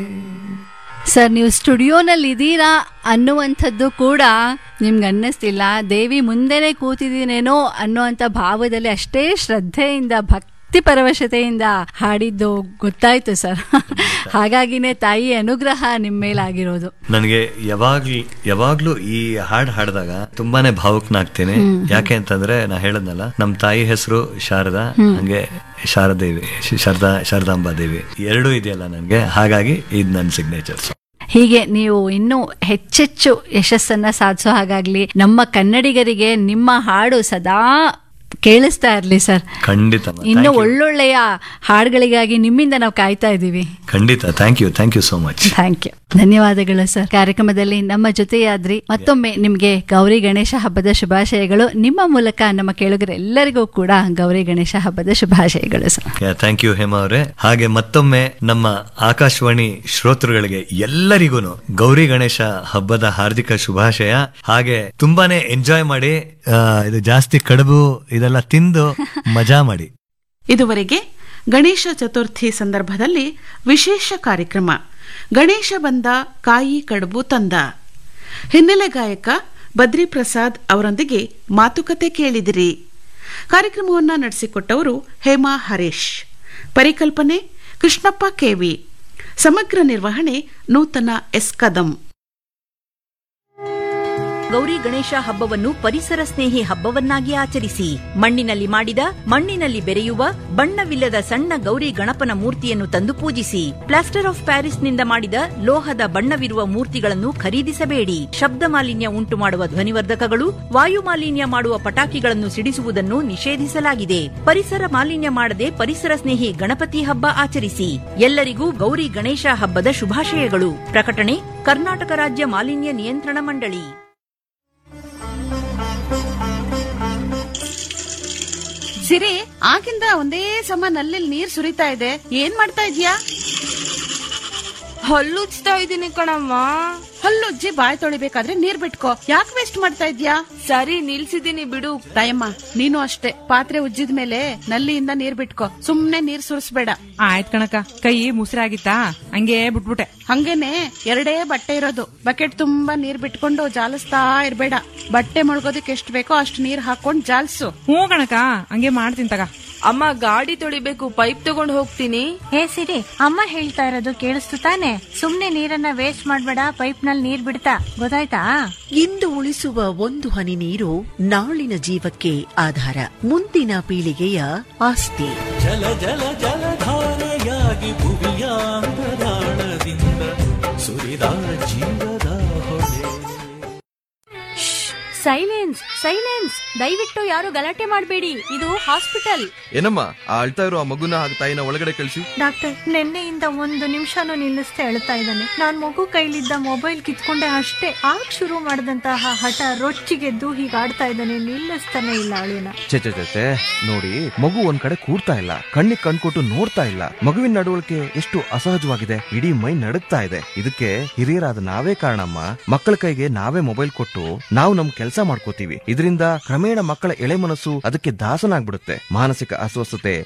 sir ನೀವು ಸ್ಟುಡಿಯೋನಲ್ಲಿ ಇದ್ದೀರಾ ಅನ್ನುವಂಥದ್ದು ಕೂಡ ನಿಮ್ಗೆ ಅನ್ನಿಸ್ತಿಲ್ಲ ದೇವಿ ಮುಂದೆನೆ ಕೂತಿದ್ದೀನೇನೋ ಅನ್ನುವಂಥ ಭಾವದಲ್ಲಿ ಅಷ್ಟೇ ಶ್ರದ್ಧೆಯಿಂದ ಭಕ್ತಿ ಪರವಶತೆಯಿಂದ ಹಾಡಿದ್ದು ಗೊತ್ತಾಯ್ತು ಸರ್ ಹಾಗಾಗಿನೇ ತಾಯಿ ಅನುಗ್ರಹ ನಿಮ್ಮ ಮೇಲಾಗಿರೋದು ನನಗೆ ಯಾವಾಗ್ಲೂ ಯಾವಾಗ್ಲೂ ಈ ಹಾಡ್ ಹಾಡಿದಾಗ ತುಂಬಾನೇ ಭಾವುಕನಾಗ್ತೀನಿ ಯಾಕೆ ಅಂತಂದ್ರೆ ನಾ ಹೇಳದ್ನಲ್ಲ ನಮ್ ತಾಯಿ ಹೆಸರು ಶಾರದಾ ಹಂಗೆ ಶಾರದೇವಿ ಶಾರದಾ ಶಾರದಾಂಬಾ ದೇವಿ ಎರಡೂ ಇದೆಯಲ್ಲ ನನ್ಗೆ ಹಾಗಾಗಿ ಇದು ನನ್ನ ಸಿಗ್ನೇಚರ್ಸ್ ಹೀಗೆ ನೀವು ಇನ್ನೂ ಹೆಚ್ಚೆಚ್ಚು ಯಶಸ್ಸನ್ನ ಸಾಧಿಸೋ ಹಾಗಾಗ್ಲಿ ನಮ್ಮ ಕನ್ನಡಿಗರಿಗೆ ನಿಮ್ಮ ಹಾಡು ಸದಾ ಕೇಳಿಸ್ತಾ ಇರ್ಲಿ ಸರ್ ಖಂಡಿತ ಇನ್ನು ಒಳ್ಳೊಳ್ಳೆಯ ಹಾಡುಗಳಿಗಾಗಿ ನಿಮ್ಮಿಂದ ನಾವು ಕಾಯ್ತಾ ಇದ್ದೀವಿ ಖಂಡಿತ thank you thank you so much thank you ಧನ್ಯವಾದಗಳು ಸರ್ ಕಾರ್ಯಕ್ರಮದಲ್ಲಿ ನಮ್ಮ ಜೊತೆಯಾದ್ರಿ ಮತ್ತೊಮ್ಮೆ ನಿಮಗೆ ಗೌರಿ ಗಣೇಶ ಹಬ್ಬದ ಶುಭಾಶಯಗಳು ನಿಮ್ಮ ಮೂಲಕ ನಮ್ಮ ಕೇಳುಗರೆಲ್ಲರಿಗೂ ಕೂಡ ಗೌರಿ ಗಣೇಶ ಹಬ್ಬದ ಶುಭಾಶಯಗಳು ಸರ್ ಥ್ಯಾಂಕ್ ಯು ಹೇಮಾ ಅವರೇ ಹಾಗೆ ಮತ್ತೊಮ್ಮೆ ನಮ್ಮ ಆಕಾಶವಾಣಿ ಶ್ರೋತೃಗಳಿಗೆ ಎಲ್ಲರಿಗೂ ಗೌರಿ ಗಣೇಶ ಹಬ್ಬದ ಹಾರ್ದಿಕ ಶುಭಾಶಯ ಹಾಗೆ ತುಂಬಾನೇ ಎಂಜಾಯ್ ಮಾಡಿ ಆ, ಇದು ಜಾಸ್ತಿ ಕಡುಬು ಇದೆಲ್ಲ ತಿಂದು ಮಜಾ ಮಾಡಿ ಇದುವರೆಗೆ ಗಣೇಶ ಚತುರ್ಥಿ ಸಂದರ್ಭದಲ್ಲಿ ವಿಶೇಷ ಕಾರ್ಯಕ್ರಮ ಗಣೇಶ ಬಂದ ಕಾಯಿ ಕಡುಬು ತಂದ ಹಿನ್ನೆಲೆ ಗಾಯಕ ಬದ್ರಿ ಪ್ರಸಾದ್ ಅವರೊಂದಿಗೆ ಮಾತುಕತೆ ಕೇಳಿದಿರಿ ಕಾರ್ಯಕ್ರಮವನ್ನು ನಡೆಸಿಕೊಟ್ಟವರು ಹೇಮಾ ಹರೀಶ್ ಪರಿಕಲ್ಪನೆ ಕೃಷ್ಣಪ್ಪ ಕೆವಿ ಸಮಗ್ರ ನಿರ್ವಹಣೆ ನೂತನ ಎಸ್ ಕದಂ ಗೌರಿ ಗಣೇಶ ಹಬ್ಬವನ್ನು ಪರಿಸರ ಸ್ನೇಹಿ ಹಬ್ಬವನ್ನಾಗಿ ಆಚರಿಸಿ ಮಣ್ಣಿನಲ್ಲಿ ಮಾಡಿದ ಮಣ್ಣಿನಲ್ಲಿ ಬೆರೆಯುವ ಬಣ್ಣವಿಲ್ಲದ ಸಣ್ಣ ಗೌರಿ ಗಣಪನ ಮೂರ್ತಿಯನ್ನು ತಂದು ಪೂಜಿಸಿ ಪ್ಲಾಸ್ಟರ್ ಆಫ್ ಪ್ಯಾರಿಸ್ನಿಂದ ಮಾಡಿದ ಲೋಹದ ಬಣ್ಣವಿರುವ ಮೂರ್ತಿಗಳನ್ನು ಖರೀದಿಸಬೇಡಿ ಶಬ್ದ ಮಾಲಿನ್ಯ ಉಂಟು ಮಾಡುವ ಧ್ವನಿವರ್ಧಕಗಳು ವಾಯು ಮಾಲಿನ್ಯ ಮಾಡುವ ಪಟಾಕಿಗಳನ್ನು ಸಿಡಿಸುವುದನ್ನು ನಿಷೇಧಿಸಲಾಗಿದೆ ಪರಿಸರ ಮಾಲಿನ್ಯ ಮಾಡದೆ ಪರಿಸರ ಸ್ನೇಹಿ ಗಣಪತಿ ಹಬ್ಬ ಆಚರಿಸಿ ಎಲ್ಲರಿಗೂ ಗೌರಿ ಗಣೇಶ ಹಬ್ಬದ ಶುಭಾಶಯಗಳು ಪ್ರಕಟಣೆ ಕರ್ನಾಟಕ ರಾಜ್ಯ ಮಾಲಿನ್ಯ ನಿಯಂತ್ರಣ ಮಂಡಳಿ ಸಿರಿ ಆಗಿಂದ ಒಂದೇ ಸಮ ನಲ್ಲಿ ನೀರ್ ಸುರಿತಾ ಇದೆ ಏನ್ ಮಾಡ್ತಾ ಇದ್ಯಾ ಹಲ್ಲುಜ್ತಾ ಇದೀನಿ ಕಣಮ್ಮ ಹಲ್ಲುಜ್ಜಿ ಬಾಯ್ ತೊಳಿಬೇಕಾದ್ರೆ ನೀರ್ ಬಿಟ್ಕೋ ಯಾಕೆ ವೇಸ್ಟ್ ಮಾಡ್ತಾ ಇದ್ಯಾ ಸರಿ ನಿಲ್ಸಿದೀನಿ ಬಿಡು ತಾಯಮ್ಮ ನೀನು ಅಷ್ಟೇ ಪಾತ್ರೆ ಉಜ್ಜಿದ ಮೇಲೆ ನಲ್ಲಿಯಿಂದ ನೀರ್ ಬಿಟ್ಕೋ ಸುಮ್ನೆ ನೀರ್ ಸುರಿಸ್ಬೇಡ ಆಯ್ತ್ ಕಣಕ ಕೈ ಮುಸ್ರಾಗಿತ್ತಾ ಹಂಗೆ ಬಿಟ್ಬಿಟ್ಟೆ ಹಂಗೇನೆ ಎರಡೇ ಬಟ್ಟೆ ಇರೋದು ಬಕೆಟ್ ತುಂಬಾ ನೀರ್ ಬಿಟ್ಕೊಂಡು ಜಾಲಿಸ್ತಾ ಇರ್ಬೇಡ ಬಟ್ಟೆ ಮುಳುಗೋದಕ್ಕೆ ಎಷ್ಟ್ ಬೇಕೋ ಅಷ್ಟು ನೀರ್ ಹಾಕೊಂಡ್ ಜಾಲ್ಸು ಹ್ಞೂ ಕಣಕ ಹಂಗೆ ಮಾಡ್ತೀನಿ ತಗ ಅಮ್ಮ ಗಾಡಿ ತೊಳಿಬೇಕು ಪೈಪ್ ತಗೊಂಡ್ ಹೋಗ್ತೀನಿ ಹೇ ಸಿರಿ ಅಮ್ಮ ಹೇಳ್ತಾ ಇರೋದು ಕೇಳಿಸ್ತು ತಾನೆ ಸುಮ್ನೆ ನೀರನ್ನ ವೇಸ್ಟ್ ಮಾಡ್ಬೇಡ ಪೈಪ್ ನಲ್ಲಿ ನೀರ್ ಬಿಡ್ತಾ ಗೊತ್ತಾಯ್ತಾ ಇಂದು ಉಳಿಸುವ ಒಂದು ಹನಿ ನೀರು ನಾಳಿನ ಜೀವಕ್ಕೆ ಆಧಾರ ಮುಂದಿನ ಪೀಳಿಗೆಯ ಆಸ್ತಿ ಜಲ ಜಲ ಜಲಧಾರೆಯಾಗಿ ಭುವಿಯಾಂತರಾಳದಿಂದ ಸುರಿದ ಜೀವದ ಹೊಳೆ ಸೈಲೆನ್ಸ್ ಸೈಲೆನ್ಸ್ ದಯವಿಟ್ಟು ಯಾರು ಗಲಾಟೆ ಮಾಡಬೇಡಿ ಇದು ಹಾಸ್ಪಿಟಲ್ ಏನಮ್ಮ ಆ ಅಳ್ತಾ ಇರೋ ಆ ಮಗುನ ಹಾಗೆ ತಾಯಿನ ಒಳಗಡೆ ಕಳಿಸಿ ಡಾಕ್ಟರ್ ನಿನ್ನೆಯಿಂದ ಒಂದು ನಿಮಿಷನೂ ನಿಲ್ಲಿಸ್ತಾ ಹೇಳ್ತಾ ಇದ್ದಾನೆ ನಾನ್ ಮಗು ಕೈಲಿದ್ದ ಮೊಬೈಲ್ ಕಿತ್ಕೊಂಡೆ ಅಷ್ಟೇ ಆಗ ಶುರು ಮಾಡಿದಂತಹ ಹಠ ರೊಚ್ಚಿಗೆದ್ದು ಹೀಗೆ ಆಡ್ತಾ ಇದ್ದಾನೆ ನಿಲ್ಲಿಸ್ತಾನೆ ಇಲ್ಲ ಅಳಿನ ಚೆ ಚೆ ಚೆ, ಚೆ ನೋಡಿ ಮಗು ಒಂದ್ ಕಡೆ ಕೂರ್ತಾ ಇಲ್ಲ ಕಣ್ಣಿಗೆ ಕಣ್ಕೊಟ್ಟು ನೋಡ್ತಾ ಇಲ್ಲ ಮಗುವಿನ ನಡವಳಿಕೆ ಎಷ್ಟು ಅಸಹಜವಾಗಿದೆ ಇಡೀ ಮೈ ನಡುಗ್ತಾ ಇದೆ ಇದಕ್ಕೆ ಹಿರಿಯರಾದ ನಾವೇ ಕಾರಣಮ್ಮ ಮಕ್ಕಳ ಕೈಗೆ ನಾವೇ ಮೊಬೈಲ್ ಕೊಟ್ಟು ನಾವು ನಮ್ ಕೆಲಸ ಮಾಡ್ಕೋತೀವಿ ಇದರಿಂದ ಕ್ರಮೇಣ ಮಕ್ಕಳ ಎಳೆ ಮನಸ್ಸು ಅದಕ್ಕೆ ದಾಸನಾಗ್ಬಿಡುತ್ತೆ ಮಾನಸಿಕ ಅಸ್ವಸ್ಥತೆ